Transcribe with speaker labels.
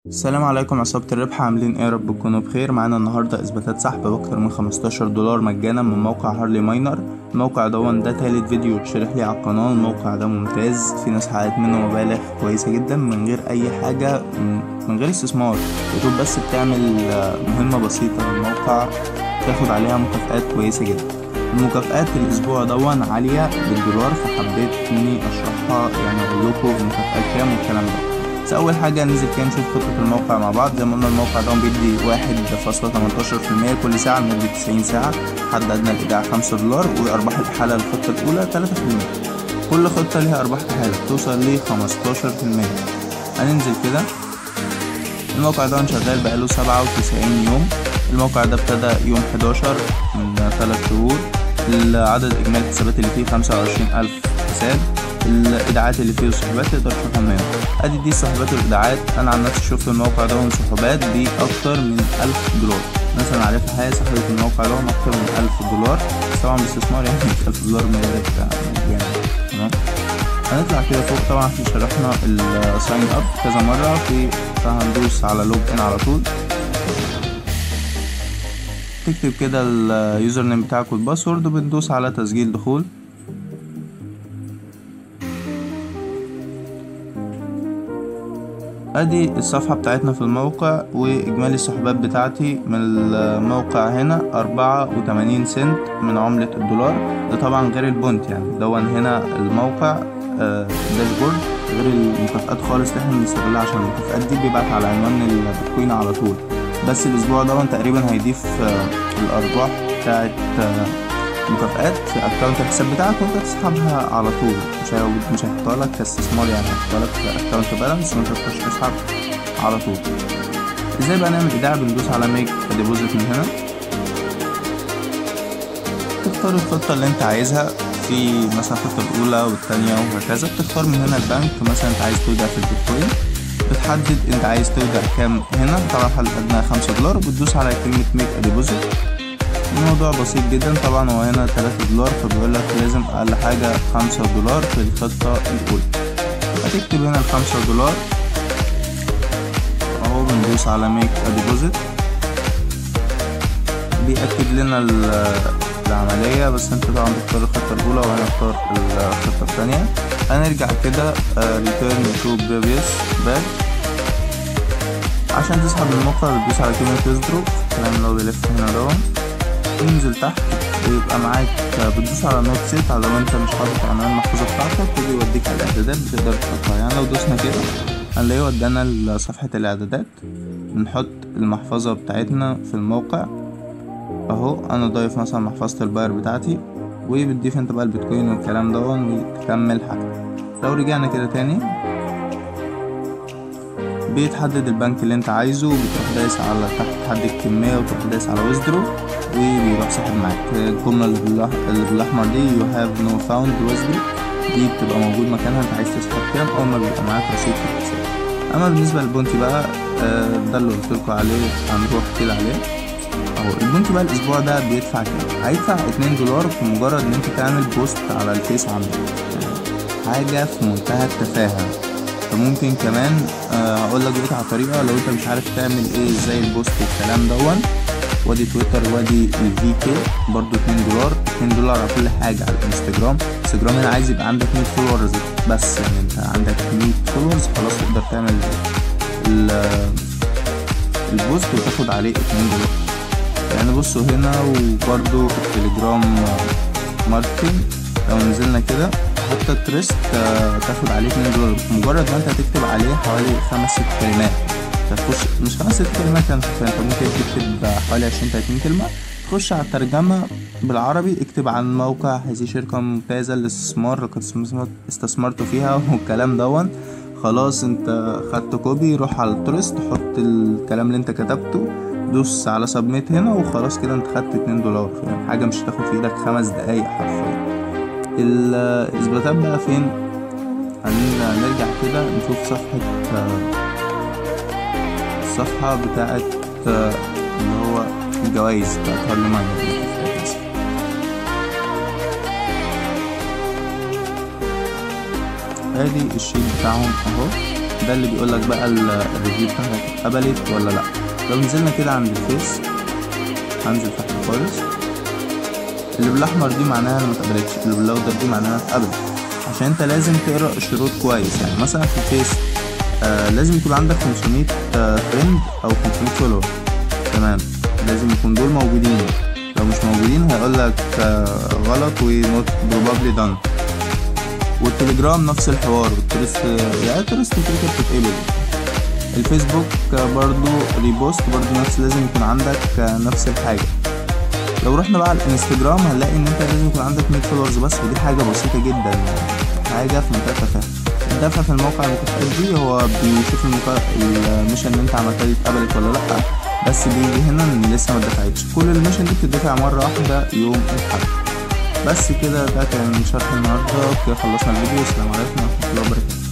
Speaker 1: السلام عليكم عصابة الربح عاملين ايه يا رب تكونوا بخير معانا النهاردة اثباتات سحب باكتر من 15 دولار مجانا من موقع هارلي ماينر الموقع دون ده تالت فيديو يتشرح لي على القناة الموقع ده ممتاز في ناس حققت منه مبالغ كويسة جدا من غير اي حاجة من غير استثمار يدوب بس بتعمل مهمة بسيطة للموقع تاخد عليها مكافآت كويسة جدا المكافآت الأسبوع دون عالية بالدولار فحبيت إني أشرحها يعني أقول لكم المكافآت كام والكلام ده بس أول حاجة ننزل كده نشوف خطة الموقع مع بعض زي ما قلنا الموقع ده بيدي واحد فاصلة تمنتاشر في المية كل ساعة لمدة تسعين ساعة حد أدنى الإيداع خمسة دولار وأرباح الحالة الخطة الأولى تلاتة في المية كل خطة ليها أرباح حالة بتوصل لخمستاشر في المية هننزل كده الموقع ده شغال بقاله سبعة وتسعين يوم الموقع ده ابتدى يوم حداشر من تلات شهور العدد إجمالي الحسابات اللي فيه خمسة وعشرين ألف حساب الإيداعات اللي فيه والسحوبات تقدر تشوفها من هنا أدي دي السحوبات والإيداعات أنا عن نفسي شفت الموقع ده سحوبات بأكتر من ألف دولار مثلا عارف حاجة سحبت الموقع ده أكتر من ألف دولار بس طبعا باستثمار يعني مش ألف دولار من يعني تمام هنطلع كده فوق طبعا احنا شرحنا الساين اب كذا مرة في فهندوس على لوج ان على طول تكتب كده اليوزر نيم بتاعك والباسورد وبندوس على تسجيل دخول ادي الصفحة بتاعتنا في الموقع واجمالي السحوبات بتاعتي من الموقع هنا اربعة وتمانين سنت من عملة الدولار ده طبعا غير البونت يعني دون هنا الموقع آه داشبورد غير المكافآت خالص اللي احنا بنستغلها عشان المكافآت دي بيبعت على عنوان البيتكوين على طول بس الاسبوع ده تقريبا هيضيف آه الارباح بتاعت آه مكافآت في اكونت الحساب بتاعك وانت تسحبها على طول مش مش هيحطها لك كاستثمار يعني هيحطها لك في اكونت بالانس وانت تخش تسحب على طول ازاي بقى نعمل ايداع بندوس على ميك ديبوزيت من هنا تختار الخطة اللي انت عايزها في مثلا الخطة الأولى والتانية وهكذا بتختار من هنا البنك مثلا انت عايز تودع في البيتكوين بتحدد انت عايز تودع كام هنا طبعا الحد الأدنى خمسة دولار وبتدوس على كلمة ميك ديبوزيت الموضوع بسيط جدا طبعا هو هنا تلاتة دولار فبيقول لك لازم اقل حاجة خمسة دولار في الخطة الاولى هتكتب هنا الخمسة دولار اهو بندوس على ميك ديبوزيت بيأكد لنا العملية بس انت طبعا بتختار الخطة الاولى وانا اختار الخطة الثانية هنرجع كده ريتيرن تو بريفيوس باك عشان تسحب الموقع بتدوس على كلمة ويزدرو الكلام اللي هو بيلف هنا دون تنزل تحت ويبقى معاك بتدوس على نوت سيت على لو انت مش حاطط عنوان المحفظة بتاعتك وبيوديك على الاعدادات بتقدر تحطها يعني لو دوسنا كده هنلاقيه ودانا لصفحة الاعدادات بنحط المحفظة بتاعتنا في الموقع اهو انا ضايف مثلا محفظة الباير بتاعتي وبتضيف انت بقى البيتكوين والكلام دون وتكمل حاجة لو رجعنا كده تاني بيتحدد البنك اللي انت عايزه وبتروح دايس على تحت تحدد الكمية وتروح دايس على ويزدرو وبيروح ساحب معاك الجملة اللي بالاحمر دي you have no found withdraw دي بتبقى موجود مكانها انت عايز تسحب كام اول ما بيبقى معاك رصيد في الحساب اما بالنسبة للبونتي بقى ده اللي قلتلكوا عليه هنروح كده عليه اهو البونتي بقى الاسبوع ده بيدفع كام هيدفع اتنين دولار في مجرد ان انت تعمل بوست على الفيس عندك حاجة في منتهى التفاهة فممكن كمان هقول لك دلوقتي على طريقة لو انت مش عارف تعمل ايه ازاي البوست والكلام دون وادي تويتر وادي الفي كي برضو اتنين دولار اتنين دولار على كل حاجة على الانستجرام انستجرام هنا عايز يبقى عندك مية فولورز بس يعني انت عندك مية فولورز خلاص تقدر تعمل البوست وتاخد عليه اتنين دولار يعني بصوا هنا وبرضو التليجرام ماركتنج لو نزلنا كده حتى التريست تاخد عليه اتنين دولار مجرد ما انت هتكتب عليه حوالي خمس ست كلمات تخش مش خمس ست كلمات يعني انت ممكن تكتب حوالي عشرين تلاتين كلمة تخش على الترجمة بالعربي اكتب عن موقع هذه شركة ممتازة للاستثمار لقد استثمرت فيها والكلام دون خلاص انت خدت كوبي روح على الترست حط الكلام اللي انت كتبته دوس على سبميت هنا وخلاص كده انت خدت اتنين دولار يعني حاجة مش هتاخد في ايدك خمس دقايق حرفيا الاثباتات بقى فين هنرجع كده نشوف صفحة الصفحة بتاعت اللي هو الجوايز بتاعت هارلي ماينر ادي الشيت بتاعهم اهو ده اللي بيقول لك بقى ال- الريفيو بتاعتك اتقبلت ولا لا لو نزلنا كده عند الفيس هنزل تحت خالص اللي بالاحمر دي معناها انا متقبلتش اللي بالاخضر دي معناها اتقبلت عشان انت لازم تقرا الشروط كويس يعني مثلا في الفيس آه لازم يكون عندك 500 آه فريند او 500 فولور تمام لازم يكون دول موجودين لو مش موجودين هيقول لك آه غلط و not probably done والتليجرام نفس الحوار والترست يعني الترست كده كده بتتقبل الفيسبوك آه، برضو ريبوست برضو نفس لازم يكون عندك آه، نفس الحاجة لو رحنا بقى على الانستجرام هنلاقي ان انت لازم يكون عندك 100 فولورز بس ودي حاجة بسيطة جدا يعني حاجة في منتهى التفاهة الدفع في الموقع المكافآت دي هو بيشوف المكا... الميشن اللي انت عملتها دي اتقبلت ولا لأ بس بيجي هنا ان لسه ما اتدفعتش كل الميشن دي بتدفع مرة واحدة يوم الحد بس كده ده كان شرح النهاردة كده خلصنا الفيديو السلام عليكم ورحمة الله وبركاته